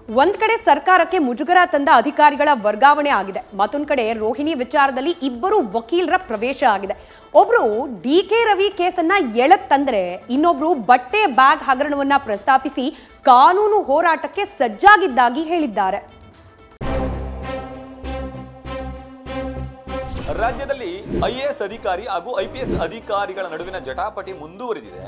ಒಂದ್ ಕಡೆ ಸರ್ಕಾರಕ್ಕೆ ಮುಜುಗರ ತಂದ ಅಧಿಕಾರಿಗಳ ವರ್ಗಾವಣೆ ಆಗಿದೆ ಮತ್ತೊಂದ್ ಕಡೆ ರೋಹಿಣಿ ವಿಚಾರದಲ್ಲಿ ಇಬ್ಬರು ವಕೀಲರ ಪ್ರವೇಶ ಆಗಿದೆ ಒಬ್ರು ಡಿ ಕೆ ರವಿ ಕೇಸನ್ನ ಎಳೆತ್ ತಂದ್ರೆ ಇನ್ನೊಬ್ರು ಬಟ್ಟೆ ಬ್ಯಾಗ್ ಹಗರಣವನ್ನ ಪ್ರಸ್ತಾಪಿಸಿ ಕಾನೂನು ಹೋರಾಟಕ್ಕೆ ಸಜ್ಜಾಗಿದ್ದಾಗಿ ಹೇಳಿದ್ದಾರೆ ರಾಜ್ಯದಲ್ಲಿ ಐಎಎಸ್ ಅಧಿಕಾರಿ ಹಾಗೂ ಐಪಿಎಸ್ ಅಧಿಕಾರಿಗಳ ನಡುವಿನ ಜಟಾಪಟಿ ಮುಂದುವರಿದಿದೆ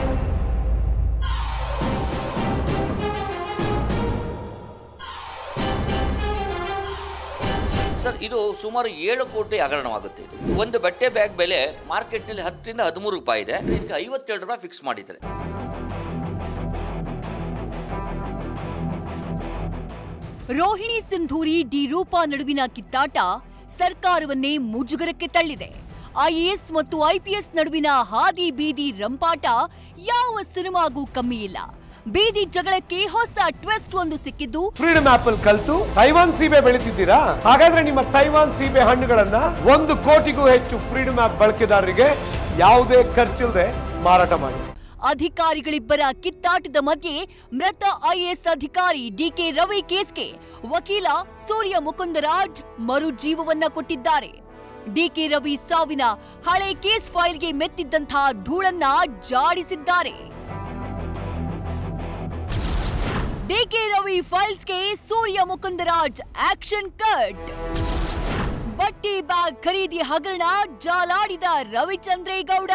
ಸರ್ ಇದು ಸುಮಾರು ಏಳು ಕೋಟಿ ಹಗರಣವಾಗುತ್ತೆ ಇದು ಒಂದು ಬಟ್ಟೆ ಬ್ಯಾಗ್ ಬೆಲೆ ಮಾರ್ಕೆಟ್ನಲ್ಲಿ ಹತ್ತರಿಂದ ಹದಿಮೂರು ರೂಪಾಯಿ ಇದೆ ಇದಕ್ಕೆ ಐವತ್ತೇಳು ರೂಪಾಯಿ ಫಿಕ್ಸ್ ಮಾಡಿದ್ದಾರೆ ರೋಹಿಣಿ ಸಿಂಧೂರಿ ಡಿ ರೂಪಾ ನಡುವಿನ ಕಿತ್ತಾಟ ಸರ್ಕಾರವನ್ನೇ ಮುಜುಗರಕ್ಕೆ ತಳ್ಳಿದೆ ಐಎಎಸ್ ಮತ್ತು ಐಪಿಎಸ್ ನಡುವಿನ ಹಾದಿ ಬೀದಿ ರಂಪಾಟ ಯಾವ ಸಿನಿಮಾಗೂ ಕಮ್ಮಿ ಇಲ್ಲ ಬೀದಿ ಜಗಳಕ್ಕೆ ಹೊಸ ಟ್ವಿಸ್ಟ್ ಒಂದು ಸಿಕ್ಕಿದ್ದು ಫ್ರೀಡಮ್ ಆಪಲ್ ಕಲ್ತು ತೈವಾನ್ ಸೀಬೆ ಬೆಳಿತಿದ್ದೀರಾ ಹಾಗಾದ್ರೆ ನಿಮ್ಮ ತೈವಾನ್ ಸೀಬೆ ಹಣ್ಣುಗಳನ್ನ ಒಂದು ಕೋಟಿಗೂ ಹೆಚ್ಚು ಫ್ರೀಡಮ್ ಆಪ್ ಬಳಕೆದಾರರಿಗೆ ಯಾವುದೇ ಖರ್ಚಿಲ್ಲದೆ ಮಾರಾಟ ಮಾಡಿ ಅಧಿಕಾರಿಗಳಿಬ್ಬರ ಕಿತ್ತಾಟದ ಮಧ್ಯೆ ಮೃತ ಐಎಎಸ್ ಅಧಿಕಾರಿ ಡಿಕೆ ರವಿ ಕೇಸ್ಗೆ ವಕೀಲ ಸೂರ್ಯ ಮುಕುಂದರಾಜ್ ಮರು ಜೀವವನ್ನ ಕೊಟ್ಟಿದ್ದಾರೆ ಡಿಕೆ ರವಿ ಸಾವಿನ ಹಳೆ ಕೇಸ್ ಫೈಲ್ಗೆ ಮೆತ್ತಿದ್ದಂತಹ ಧೂಳನ್ನ ಜಾಡಿಸಿದ್ದಾರೆ ಡಿಕೆ ರವಿ ಫೈಲ್ಸ್ಗೆ ಸೂರ್ಯ ಮುಕುಂದರಾಜ್ ಆಕ್ಷನ್ ಕಟ್ ಬಟ್ಟಿ ಬ್ಯಾಗ್ ಖರೀದಿ ಹಗರಣ ಜಾಲಾಡಿದ ರವಿಚಂದ್ರೇಗೌಡ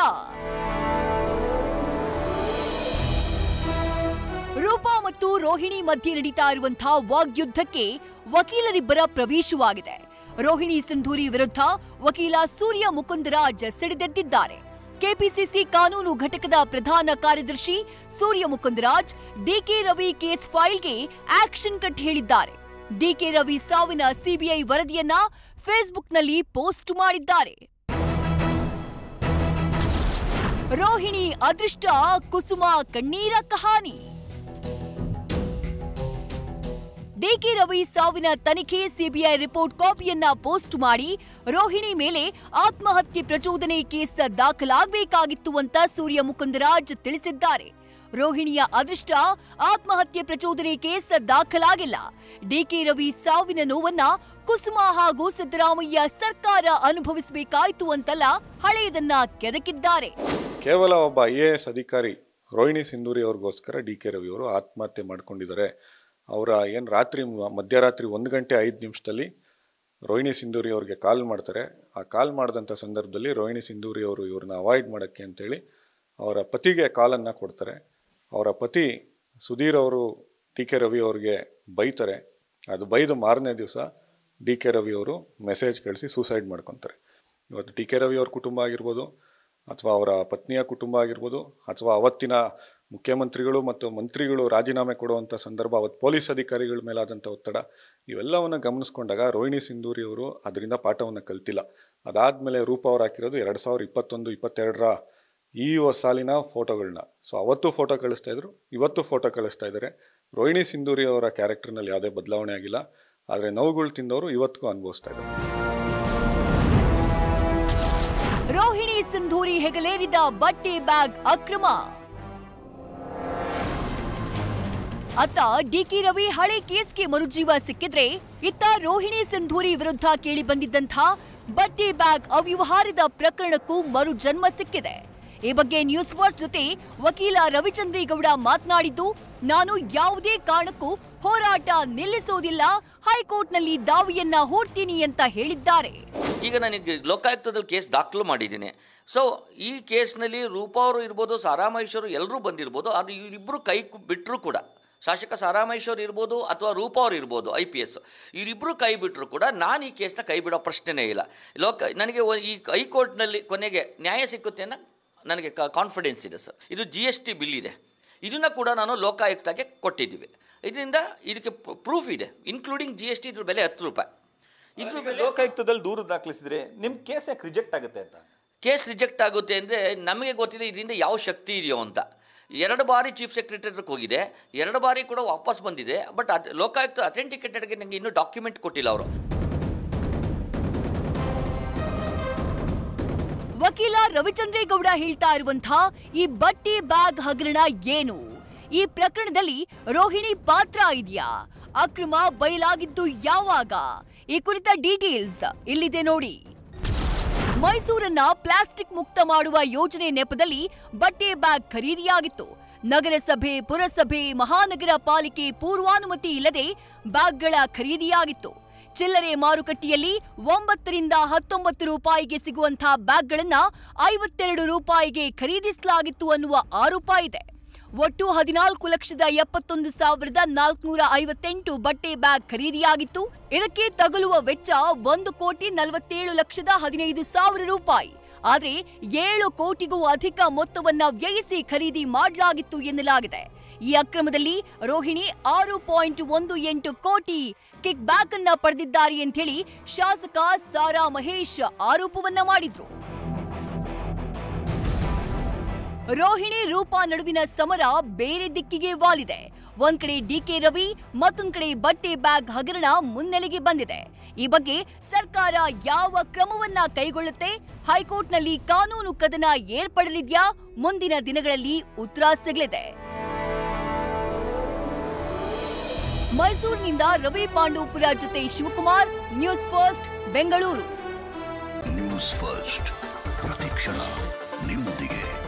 ರೂಪಾ ಮತ್ತು ರೋಹಿಣಿ ಮಧ್ಯೆ ನಡೀತಾ ಇರುವಂತಹ ವಾಗ್ಯುದ್ಧಕ್ಕೆ ವಕೀಲರಿಬ್ಬರ ಪ್ರವೇಶವಾಗಿದೆ ರೋಹಿಣಿ ಸಿಂಧೂರಿ ವಿರುದ್ಧ ವಕೀಲ ಸೂರ್ಯ ಮುಕುಂದರಾಜ್ ಸಿಡಿದೆದ್ದಿದ್ದಾರೆ ಕೆಪಿಸಿಸಿ ಕಾನೂನು ಘಟಕದ ಪ್ರಧಾನ ಕಾರ್ಯದರ್ಶಿ ಸೂರ್ಯ ಮುಕುಂದರಾಜ್ ಡಿಕೆ ರವಿ ಕೇಸ್ ಫೈಲ್ಗೆ ಆಕ್ಷನ್ ಕಟ್ ಹೇಳಿದ್ದಾರೆ ಡಿಕೆ ರವಿ ಸಾವಿನ ಸಿಬಿಐ ವರದಿಯನ್ನ ಫೇಸ್ಬುಕ್ನಲ್ಲಿ ಪೋಸ್ಟ್ ಮಾಡಿದ್ದಾರೆ ರೋಹಿಣಿ ಅದೃಷ್ಟ ಕುಸುಮ ಕಣ್ಣೀರ ಕಹಾನಿ ಡಿಕೆ ರವಿ ಸಾವಿನ ತನಿಖೆ ಸಿಬಿಐ ರಿಪೋರ್ಟ್ ಕಾಪಿಯನ್ನ ಪೋಸ್ಟ್ ಮಾಡಿ ರೋಹಿಣಿ ಮೇಲೆ ಆತ್ಮಹತ್ಯೆ ಪ್ರಚೋದನೆ ಕೇಸ್ ದಾಖಲಾಗಬೇಕಾಗಿತ್ತು ಅಂತ ಸೂರ್ಯ ಮುಕುಂದರಾಜ್ ತಿಳಿಸಿದ್ದಾರೆ ರೋಹಿಣಿಯ ಅದೃಷ್ಟ ಆತ್ಮಹತ್ಯೆ ಪ್ರಚೋದನೆ ಕೇಸ್ ದಾಖಲಾಗಿಲ್ಲ ಡಿಕೆ ರವಿ ಸಾವಿನ ನೋವನ್ನ ಕುಸುಮ ಹಾಗೂ ಸಿದ್ದರಾಮಯ್ಯ ಸರ್ಕಾರ ಅನುಭವಿಸಬೇಕಾಯ್ತು ಅಂತಲ್ಲ ಹಳೆಯದನ್ನ ಕೆದಕಿದ್ದಾರೆ ಕೇವಲ ಒಬ್ಬ ಐ ಎ ಎಸ್ ಅಧಿಕಾರಿ ರೋಹಿಣಿ ಸಿಂಧೂರಿ ಅವ್ರಿಗೋಸ್ಕರ ಡಿ ಕೆ ರವಿ ಅವರು ಆತ್ಮಹತ್ಯೆ ಮಾಡ್ಕೊಂಡಿದ್ದಾರೆ ಅವರ ಏನು ರಾತ್ರಿ ಮ- ಮಧ್ಯರಾತ್ರಿ ಒಂದು ಗಂಟೆ ಐದು ನಿಮಿಷದಲ್ಲಿ ರೋಹಿಣಿ ಸಿಂಧೂರಿ ಅವ್ರಿಗೆ ಕಾಲ್ ಮಾಡ್ತಾರೆ ಆ ಕಾಲ್ ಮಾಡಿದಂಥ ಸಂದರ್ಭದಲ್ಲಿ ರೋಹಿಣಿ ಸಿಂಧೂರಿ ಅವರು ಇವ್ರನ್ನ ಅವಾಯ್ಡ್ ಮಾಡೋಕ್ಕೆ ಅಂತೇಳಿ ಅವರ ಪತಿಗೆ ಕಾಲನ್ನು ಕೊಡ್ತಾರೆ ಅವರ ಪತಿ ಸುಧೀರ್ ಅವರು ಡಿ ಕೆ ರವಿ ಅವ್ರಿಗೆ ಬೈತಾರೆ ಅದು ಬೈದು ಮಾರನೇ ದಿವಸ ಡಿ ಕೆ ರವಿ ಅವರು ಮೆಸೇಜ್ ಕಳಿಸಿ ಸೂಸೈಡ್ ಮಾಡ್ಕೊತಾರೆ ಇವತ್ತು ಡಿ ಕೆ ರವಿ ಅವ್ರ ಕುಟುಂಬ ಆಗಿರ್ಬೋದು ಅಥವಾ ಅವರ ಪತ್ನಿಯ ಕುಟುಂಬ ಆಗಿರ್ಬೋದು ಅಥವಾ ಅವತ್ತಿನ ಮುಖ್ಯಮಂತ್ರಿಗಳು ಮತ್ತು ಮಂತ್ರಿಗಳು ರಾಜೀನಾಮೆ ಕೊಡುವಂಥ ಸಂದರ್ಭ ಅವತ್ತು ಪೊಲೀಸ್ ಅಧಿಕಾರಿಗಳ ಮೇಲಾದಂಥ ಒತ್ತಡ ಇವೆಲ್ಲವನ್ನು ಗಮನಿಸ್ಕೊಂಡಾಗ ರೋಹಿಣಿ ಸಿಂಧೂರಿ ಅವರು ಅದರಿಂದ ಪಾಠವನ್ನು ಕಲ್ತಿಲ್ಲ ಅದಾದಮೇಲೆ ರೂಪ ಅವ್ರು ಹಾಕಿರೋದು ಎರಡು ಸಾವಿರದ ಇಪ್ಪತ್ತೊಂದು ಇಪ್ಪತ್ತೆರಡರ ಈ ವ- ಸಾಲಿನ ಫೋಟೋಗಳನ್ನ ಸೊ ಅವತ್ತು ಫೋಟೋ ಕಳಿಸ್ತಾ ಇದ್ರು ಇವತ್ತು ಫೋಟೋ ಕಳಿಸ್ತಾ ಇದ್ದಾರೆ ರೋಹಿಣಿ ಸಿಂಧೂರಿ ಅವರ ಕ್ಯಾರೆಕ್ಟರ್ನಲ್ಲಿ ಯಾವುದೇ ಬದಲಾವಣೆ ಆಗಿಲ್ಲ ಆದರೆ ನೋವುಗಳು ತಿಂದವರು ಇವತ್ತಿಗೂ ಅನುಭವಿಸ್ತಾ ಇದ್ದಾರೆ ರೋಹಿಣಿ ಸಿಂಧೂರಿ ಹೆಗಲೇರಿದ ಬಟ್ಟೆ ಬ್ಯಾಗ್ ಅಕ್ರಮ ಅತ್ತ ಡಿಕೆ ರವಿ ಹಳೆ ಕೇಸ್ಗೆ ಮರುಜೀವ ಸಿಕ್ಕಿದ್ರೆ ಇತ್ತ ರೋಹಿಣಿ ಸಿಂಧೂರಿ ವಿರುದ್ಧ ಕೇಳಿ ಬಂದಿದ್ದಂಥ ಬಟ್ಟೆ ಬ್ಯಾಗ್ ಅವ್ಯವಹಾರದ ಪ್ರಕರಣಕ್ಕೂ ಮರು ಜನ್ಮ ಸಿಕ್ಕಿದೆ ಈ ಬಗ್ಗೆ ನ್ಯೂಸ್ ವಾಚ್ ಜೊತೆ ವಕೀಲ ರವಿಚಂದ್ರೇಗೌಡ ಮಾತನಾಡಿದ್ದು ನಾನು ಯಾವುದೇ ಕಾರಣಕ್ಕೂ ಹೋರಾಟ ನಿಲ್ಲಿಸೋದಿಲ್ಲ ಹೈಕೋರ್ಟ್ನಲ್ಲಿ ದಾವಿಯನ್ನ ಹೂಡ್ತೀನಿ ಅಂತ ಹೇಳಿದ್ದಾರೆ ಈಗ ನನಗೆ ಲೋಕಾಯುಕ್ತದಲ್ಲಿ ಕೇಸ್ ದಾಖಲು ಮಾಡಿದ್ದೀನಿ ಸೊ ಈ ಕೇಸ್ನಲ್ಲಿ ರೂಪಾ ಅವರು ಇರ್ಬೋದು ಸಾರಾಮಹೇಶ್ವರು ಎಲ್ಲರೂ ಬಂದಿರ್ಬೋದು ಅದು ಇವರಿಬ್ಬರು ಕೈ ಕು- ಬಿಟ್ಟರು ಕೂಡ ಶಾಸಕ ಸಾರಾಮಹೇಶ್ವರ್ ಇರ್ಬೋದು ಅಥವಾ ರೂಪಾ ಅವ್ರು ಇರ್ಬೋದು ಐ ಪಿ ಎಸ್ ಇವರಿಬ್ಬರು ಕೈ ಬಿಟ್ಟರು ಕೂಡ ನಾನು ಈ ಕೇಸ್ನ ಕೈ ಬಿಡೋ ಪ್ರಶ್ನೆನೇ ಇಲ್ಲ ಲೋಕ ನನಗೆ ಒ- ಈ ಹೈಕೋರ್ಟ್ನಲ್ಲಿ ಕೊನೆಗೆ ನ್ಯಾಯ ಸಿಕ್ಕುತ್ತೆ ಅನ್ನೋ ನನಗೆ ಕಾನ್ಫಿಡೆನ್ಸ್ ಇದೆ ಸರ್ ಇದು ಜಿ ಎಸ್ ಟಿ ಬಿಲ್ ಇದೆ ಇದನ್ನು ಕೂಡ ನಾನು ಲೋಕಾಯುಕ್ತಗೆ ಕೊಟ್ಟಿದ್ದೀವಿ ಇದರಿಂದ ಇದಕ್ಕೆ ಪ್ರೂಫ್ ಇದೆ ಇನ್ಕ್ಲೂಡಿಂಗ್ ಜಿ ಎಸ್ ಟಿ ಇದ್ರ ಬೆಲೆ ಹತ್ತು ರೂಪಾಯಿ ಇದ್ರ ಬೆಲೆ ಲೋಕಾಯುಕ್ತದಲ್ಲಿ ದೂರು ದಾಖಲಿಸಿದ್ರೆ ನಿಮ್ ಕೇಸ್ ಯಾಕೆ ರಿಜೆಕ್ಟ್ ಆಗುತ್ತೆ ಅಂತ ಕೇಸ್ ರಿಜೆಕ್ಟ್ ಆಗುತ್ತೆ ಅಂದರೆ ನಮಗೆ ಗೊತ್ತಿದೆ ಇದರಿಂದ ಯಾವ ಶಕ್ತಿ ಇದೆಯೋ ಅಂತ ಎರಡು ಬಾರಿ ಚೀಫ್ ಸೆಕ್ರೆಟರಿಗೆ ಹೋಗಿದೆ ಎರಡು ಬಾರಿ ಕೂಡ ವಾಪಸ್ ಬಂದಿದೆ ಬಟ್ ಅದು ಲೋಕಾಯುಕ್ತ ಅಥೆಂಟಿಕೇಟೆಡ್ಗೆ ನನಗೆ ಇನ್ನೂ ಡಾಕ್ಯುಮೆಂಟ್ ಕೊಟ್ಟಿಲ್ಲ ಅವರು ವಕೀಲ ರವಿಚಂದ್ರೇಗೌಡ ಹೇಳ್ತಾ ಇರುವಂತಹ ಈ ಬಟ್ಟೆ ಬ್ಯಾಗ್ ಹಗರಣ ಏನು ಈ ಪ್ರಕರಣದಲ್ಲಿ ರೋಹಿಣಿ ಪಾತ್ರ ಇದೆಯಾ ಅಕ್ರಮ ಬಯಲಾಗಿದ್ದು ಯಾವಾಗ ಈ ಕುರಿತ ಡೀಟೇಲ್ಸ್ ಇಲ್ಲಿದೆ ನೋಡಿ ಮೈಸೂರನ್ನ ಪ್ಲಾಸ್ಟಿಕ್ ಮುಕ್ತ ಮಾಡುವ ಯೋಜನೆ ನೆಪದಲ್ಲಿ ಬಟ್ಟೆ ಬ್ಯಾಗ್ ಖರೀದಿಯಾಗಿತ್ತು ನಗರಸಭೆ ಪುರಸಭೆ ಮಹಾನಗರ ಪಾಲಿಕೆ ಪೂರ್ವಾನುಮತಿ ಇಲ್ಲದೆ ಬ್ಯಾಗ್ಗಳ ಖರೀದಿಯಾಗಿತ್ತು ಚಿಲ್ಲರೆ ಮಾರುಕಟ್ಟೆಯಲ್ಲಿ ಒಂಬತ್ತರಿಂದ ಹತ್ತೊಂಬತ್ತು ರೂಪಾಯಿಗೆ ಸಿಗುವಂತಹ ಬ್ಯಾಗ್ಗಳನ್ನ ಐವತ್ತೆರಡು ರೂಪಾಯಿಗೆ ಖರೀದಿಸಲಾಗಿತ್ತು ಅನ್ನುವ ಆರೋಪ ಇದೆ ಒಟ್ಟು ಹದಿನಾಲ್ಕು ಲಕ್ಷದ ಎಪ್ಪತ್ತೊಂದು ಸಾವಿರದ ನಾಲ್ಕುನೂರ ಐವತ್ತೆಂಟು ಬಟ್ಟೆ ಬ್ಯಾಗ್ ಖರೀದಿಯಾಗಿತ್ತು ಇದಕ್ಕೆ ತಗುಲುವ ವೆಚ್ಚ ಒಂದು ಕೋಟಿ ನಲವತ್ತೇಳು ಲಕ್ಷದ ಹದಿನೈದು ಸಾವಿರ ರೂಪಾಯಿ ಆದ್ರೆ ಏಳು ಕೋಟಿಗೂ ಅಧಿಕ ಮೊತ್ತವನ್ನ ವ್ಯಯಿಸಿ ಖರೀದಿ ಮಾಡಲಾಗಿತ್ತು ಎನ್ನಲಾಗಿದೆ ಈ ಅಕ್ರಮದಲ್ಲಿ ರೋಹಿಣಿ ಆರು ಪಾಯಿಂಟ್ ಒಂದು ಎಂಟು ಕೋಟಿ ಕಿಕ್ ಬ್ಯಾಕ್ ಅನ್ನ ಪಡೆದಿದ್ದಾರೆ ಅಂತ ಹೇಳಿ ಶಾಸಕ ಸಾರಾ ಮಹೇಶ್ ಆರೋಪವನ್ನ ಮಾಡಿದ್ರು ರೋಹಿಣಿ ರೂಪಾ ನಡುವಿನ ಸಮರ ಬೇರೆ ದಿಕ್ಕಿಗೆ ವಾಲಿದೆ ಒಂದ್ ಕಡೆ ಡಿಕೆ ರವಿ ಮತ್ತೊಂದ್ ಕಡೆ ಬಟ್ಟೆ ಬ್ಯಾಗ್ ಹಗರಣ ಮುನ್ನೆಲೆಗೆ ಬಂದಿದೆ ಈ ಬಗ್ಗೆ ಸರ್ಕಾರ ಯಾವ ಕ್ರಮವನ್ನ ಕೈಗೊಳ್ಳುತ್ತೆ ಹೈಕೋರ್ಟ್ನಲ್ಲಿ ಕಾನೂನು ಕದನ ಏರ್ಪಡಲಿದ್ಯಾ ಮುಂದಿನ ದಿನಗಳಲ್ಲಿ ಉತ್ತರ ಸಿಗಲಿದೆ ಮೈಸೂರಿನಿಂದ ರವಿ ಪಾಂಡವಪುರ ಜೊತೆ Shivakumar news first Bengaluru news first ಪ್ರತಿಕ್ಷಣ ನಿಮ್ಮೊಂದಿಗೆ